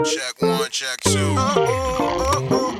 Check one, check two.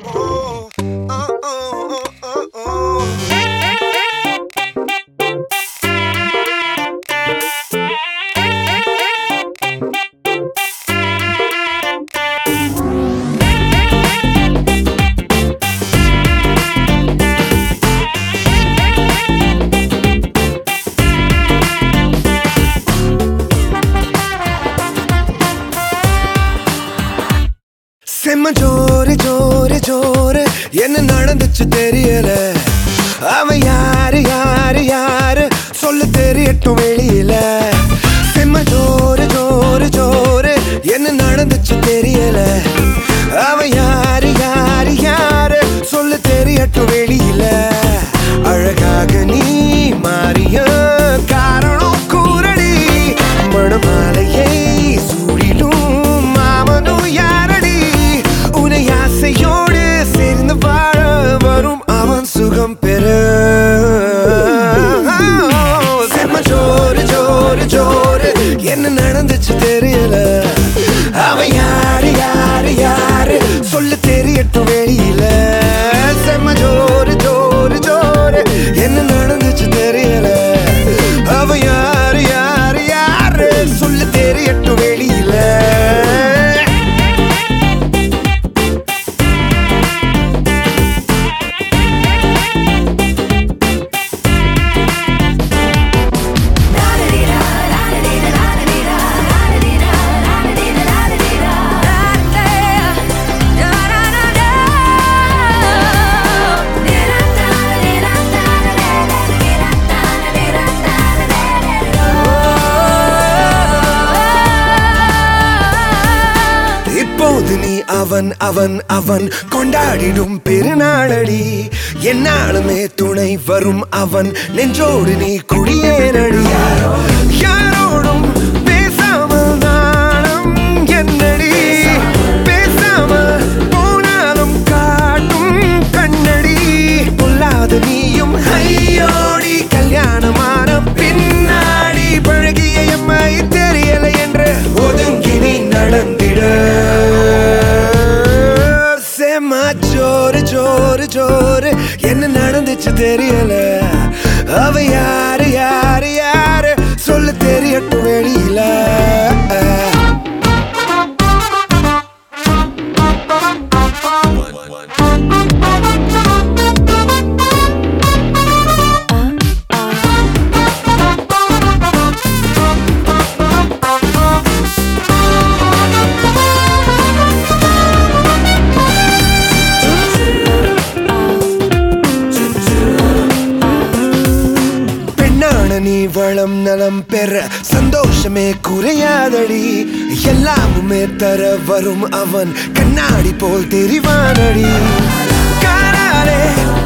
செம்ம ஜோரு ஜோரு ஜோரு என்ன நடந்துச்சு தெரியல அவன் யாரு யாரு யாரு சொல்ல தெரியட்டும் வெளியில செம்ம ஜோரு ஜோரு ஜோரு என்ன நடந்துச்சு தெரியல அவன் யாரு யாரு யாரு சொல்ல தெரியட்டும் வெளியில அழகாக நீ மாறிய காரணம் கூறடி மணமாலையை சூடிடும் மாமனும் யாரடி உன்னை ஆசையோடு சேர்ந்து வாழ வரும் அவன் சுகம் பெற செம்ம ஜோரு ஜோரு ஜோரு என்ன நடந்துச்சு தெரியல அவன் யாரு யாரு யாரு சொல்ல தெரியட்டும் வெளியில செம்ம ஜோரு ஜோரு ஜோரு என்ன நடந்துச்சு தெரியல அவ யாரு யாரு யாரு சொல்ல தெரியட்டும் வெளியில இப்போது நீ அவன் அவன் அவன் கொண்டாடிடும் பெருநாளடி என்னாலுமே துணை வரும் அவன் நெஞ்சோடு நீ குடியேறடி யாரோடும் பேசாமல் நாணம் என்னடி பேசாம போனாலும் காட்டும் கண்ணடி பொல்லாத நீயும் ஐயோடி கல்யாணமான பின்னாடி பழகிய எம்மை தெரியல என்று ஒதுங்கி நீ நடந்திட செம்ம ஜோரு ஜோரு ஜோரு என்ன நடந்துச்சு தெரியல அவ யாரு யாரு யாரு சொல்ல தெரியட்டும் வெளியில பெண்ணான நீ வளம் நலம் பெற சந்தோஷமே குறையாதடி எல்லாமுமே தர வரும் அவன் கண்ணாடி போல் தெரிவானடி காராலே